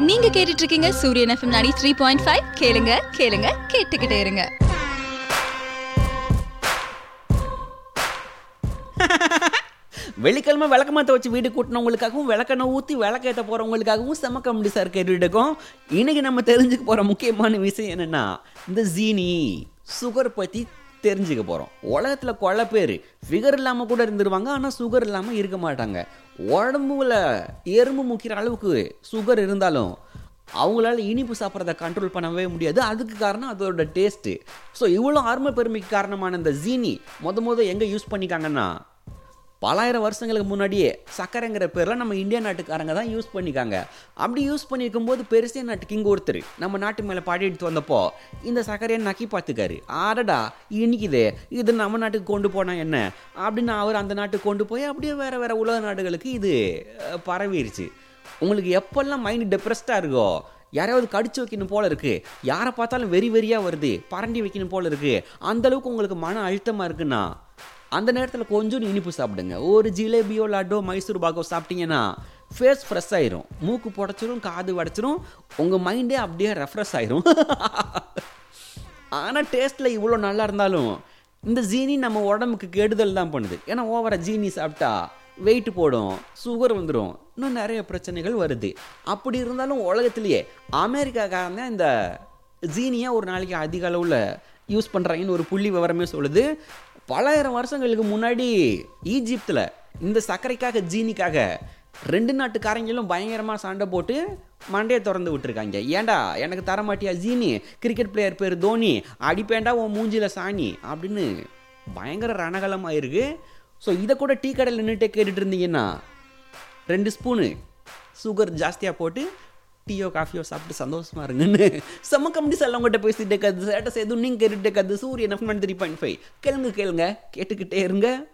நீங்க கேட்டுட்டு இருக்கீங்க சூரியன் எஃப்எம் நாடி த்ரீ பாயிண்ட் ஃபைவ் கேளுங்க கேளுங்க கேட்டுக்கிட்டே இருங்க வெள்ளிக்கிழமை விளக்கமாத்த வச்சு வீடு கூட்டினவங்களுக்காகவும் விளக்கெண்ணெய் ஊற்றி விளக்கேற்ற போகிறவங்களுக்காகவும் செம கம்பெனி சார் கேட்டுட்டு இருக்கோம் இன்னைக்கு நம்ம தெரிஞ்சுக்க போகிற முக்கியமான விஷயம் என்னென்னா இந்த ஜீனி சுகர் பற்றி தெரிஞ்சுக்க போகிறோம் உலகத்தில் கொள்ள பேர் ஃபிகர் இல்லாமல் கூட இருந்துருவாங்க ஆனால் சுகர் இல்லாமல் இருக்க மாட்டாங்க உடம்புல எறும்பு முக்கிற அளவுக்கு சுகர் இருந்தாலும் அவங்களால இனிப்பு சாப்பிட்றத கண்ட்ரோல் பண்ணவே முடியாது அதுக்கு காரணம் அதோட டேஸ்ட்டு ஸோ இவ்வளோ ஆர்ம பெருமைக்கு காரணமான இந்த ஜீனி முத முத எங்கே யூஸ் பண்ணிக்காங்கன்னா பலாயிரம் வருஷங்களுக்கு முன்னாடியே சக்கரைங்கிற பேரில் நம்ம இந்தியா நாட்டுக்காரங்க தான் யூஸ் பண்ணிக்காங்க அப்படி யூஸ் பண்ணியிருக்கும் போது பெருசிய நாட்டு கிங் ஒருத்தர் நம்ம நாட்டு மேலே பாடி எடுத்து வந்தப்போ இந்த சர்க்கரையை நக்கி பார்த்துக்காரு ஆடடா இனிக்குதே இது நம்ம நாட்டுக்கு கொண்டு போனால் என்ன அப்படின்னு அவர் அந்த நாட்டுக்கு கொண்டு போய் அப்படியே வேறு வேறு உலக நாடுகளுக்கு இது அஹ், பரவிருச்சு உங்களுக்கு எப்பெல்லாம் மைண்ட் டெப்ரெஸ்டாக இருக்கோ யாரையாவது கடிச்சு வைக்கணும் போல இருக்கு யாரை பார்த்தாலும் வெறி வெறியா வருது பரண்டி வைக்கணும் போல இருக்கு அந்த அளவுக்கு உங்களுக்கு மன அழுத்தமா இருக்குன்னா அந்த நேரத்தில் கொஞ்சம் இனிப்பு சாப்பிடுங்க ஒரு ஜிலேபியோ லட்டோ மைசூர் பாக்கோ சாப்பிட்டீங்கன்னா ஃபேஸ் ஃப்ரெஷ் ஆயிரும் மூக்கு புடச்சிரும் காது வடைச்சிரும் உங்கள் மைண்டே அப்படியே ரெஃப்ரெஷ் ஆயிரும் ஆனால் டேஸ்ட்டில் இவ்வளோ நல்லா இருந்தாலும் இந்த ஜீனி நம்ம உடம்புக்கு கெடுதல் தான் பண்ணுது ஏன்னா ஓவராக ஜீனி சாப்பிட்டா வெயிட் போடும் சுகர் வந்துடும் இன்னும் நிறைய பிரச்சனைகள் வருது அப்படி இருந்தாலும் உலகத்திலேயே அமெரிக்காக்காரங்க இந்த ஜீனியை ஒரு நாளைக்கு அதிக அளவில் யூஸ் பண்ணுறாங்கன்னு ஒரு புள்ளி விவரமே சொல்லுது பலாயிரம் வருஷங்களுக்கு முன்னாடி ஈஜிப்தில் இந்த சர்க்கரைக்காக ஜீனிக்காக ரெண்டு நாட்டுக்காரங்களும் பயங்கரமாக சண்டை போட்டு மண்டையை திறந்து விட்டுருக்காங்க ஏன்டா எனக்கு தர மாட்டியா ஜீனி கிரிக்கெட் பிளேயர் பேர் தோனி அடிப்பேண்டா உன் மூஞ்சில சாணி அப்படின்னு பயங்கர ரணகலமாக இருக்கு ஸோ இதை கூட டீ கடையில் நின்றுட்டே கேட்டுட்டு இருந்தீங்கன்னா ரெண்டு ஸ்பூனு சுகர் ஜாஸ்தியாக போட்டு டீயோ காஃபியோ சாப்பிட்டு சந்தோஷமா இருங்கன்னு செம்ம கம்பெனி செல்ல உங்கள்கிட்ட பேசிட்டு கது சேட்டஸ் எதுவும் நீங்கள் கேட்டுட்டு கது சூரியன் எஃப் த்ரீ பாயிண்ட் ஃபைவ் கேளுங்க கேளுங்க கேட்டுக்கிட்டே இருங்க